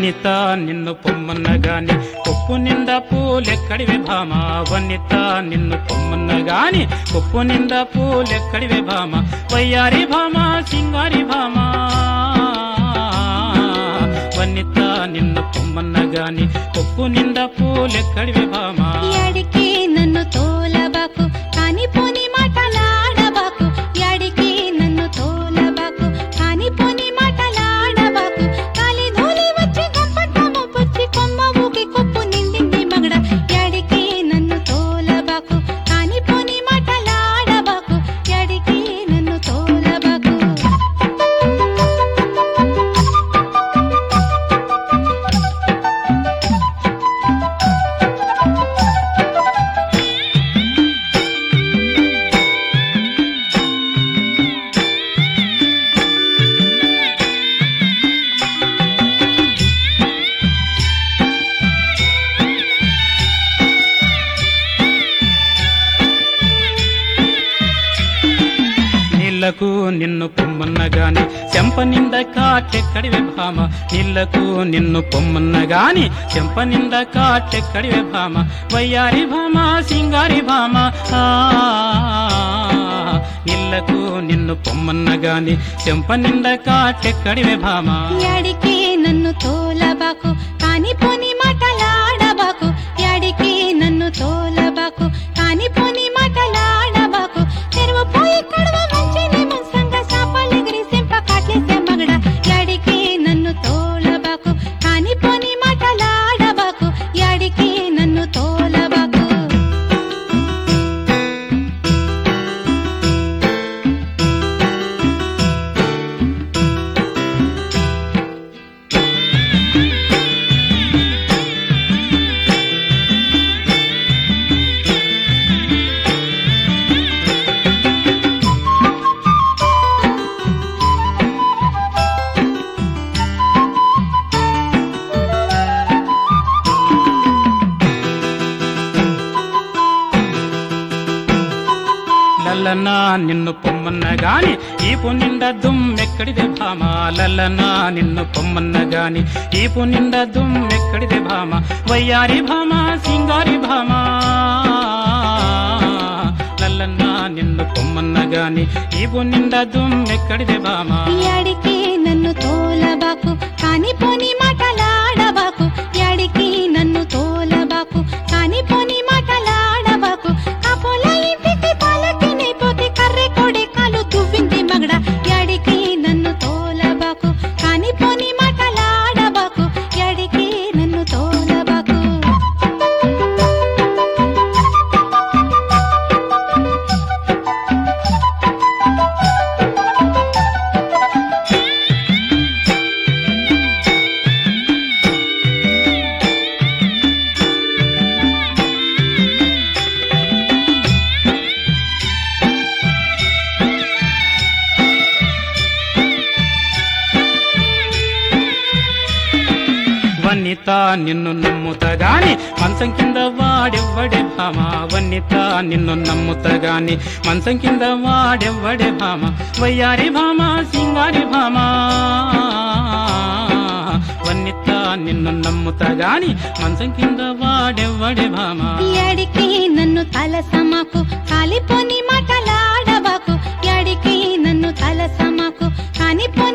వనిత నిన్ను పొమ్మన్న గాని కొప్పు నిండా పూలెక్కడివి భామ వనిత నిన్ను పొమ్మన్న గాని కొప్పు నిండా పూలెక్కడివి భామ వయ్యారి భామ సింగారి భామ వనిత నిన్ను పొమ్మన్న గాని కొప్పు నిండా పూలెక్కడివి భామ యాడికి నన్ను తోలబాకు కాని పోని మాటలాడబాకు యాడికి నన్ను తోలబాకు కాని పోని మాటలాడబాకు కాలి ధూళి వచ్చి గంపట్టము పుచ్చి కొమ్మ ఊగి కొప్పు నిండింది మగడ యాడికి నన్ను తోలబాకు కాని పోని మాటలాడబాకు యాడికి నన్ను తోలబాకు నీళ్లకు నిన్ను పొమ్మన్న గాని చెంప నింద కాటెక్కడివే భామ నీళ్లకు నిన్ను పొమ్మన్న గాని చెంప నింద కాటెక్కడివే భామ వయ్యారి భామ సింగారి భామ ఆ, నీళ్లకు నిన్ను పొమ్మన్న గాని చెంప నింద కాటెక్కడివే భామ యాడికి నన్ను తోలబాకు కాని పోని మాటలాడబాకు యాడికి నన్ను తోలబాకు కాని పోని మాటలాడబాకు తెరువు పోయి కడవ మంచిని మున్సంగ శాపాలెగిరి సెంప కాట్లేసే మగడ యాడికి నన్ను తోలబాకు కాని పోని మాటలాడబాకు యాడికి నన్ను తోలబాకు లల్లనా నిన్ను పొమ్మన్న గాని ఈపు నిండా దుమ్మెక్కడిదే భామ లల్లనా నిన్ను పొమ్మన్న గాని ఈపు నిండా దుమ్మెక్కడిదే భామ వయ్యారి భామ సింగారి భామ లల్లనా నిన్ను పొమ్మన్న గాని ఈపు నిండా దుమ్మెక్కడిదే భామ యాడికి నన్ను తోలబాకు కాని పోని మాటలాడబాకు యాడికి నన్ను తోలబాకు కాని పోని మాటలాడబాకు కాపోల ఇంటికి పాలకిని పోతే కర్రె కొడి కాలు దువ్వింది మగడ యాడికి నన్ను తోలబాకు కాని పోని మాటలాడబాకు యాడికి నన్ను తోలబాకు వనిత నిన్ను నమ్ముతగాని మంచం కింద వాడెవ్వడే భామ వనిత నిన్ను నమ్ముతగాని మంచం కింద వాడెవ్వడే భామ వయ్యారి భామ సింగారి భామ వనిత నిన్ను నమ్ముతగాని మంచం కింద వాడెవ్వడే భామ యాడికి నన్ను తలసమాకు కాలిపోని మాటలాడబాకు యాడికి నన్ను తలసమాకు కానిపోని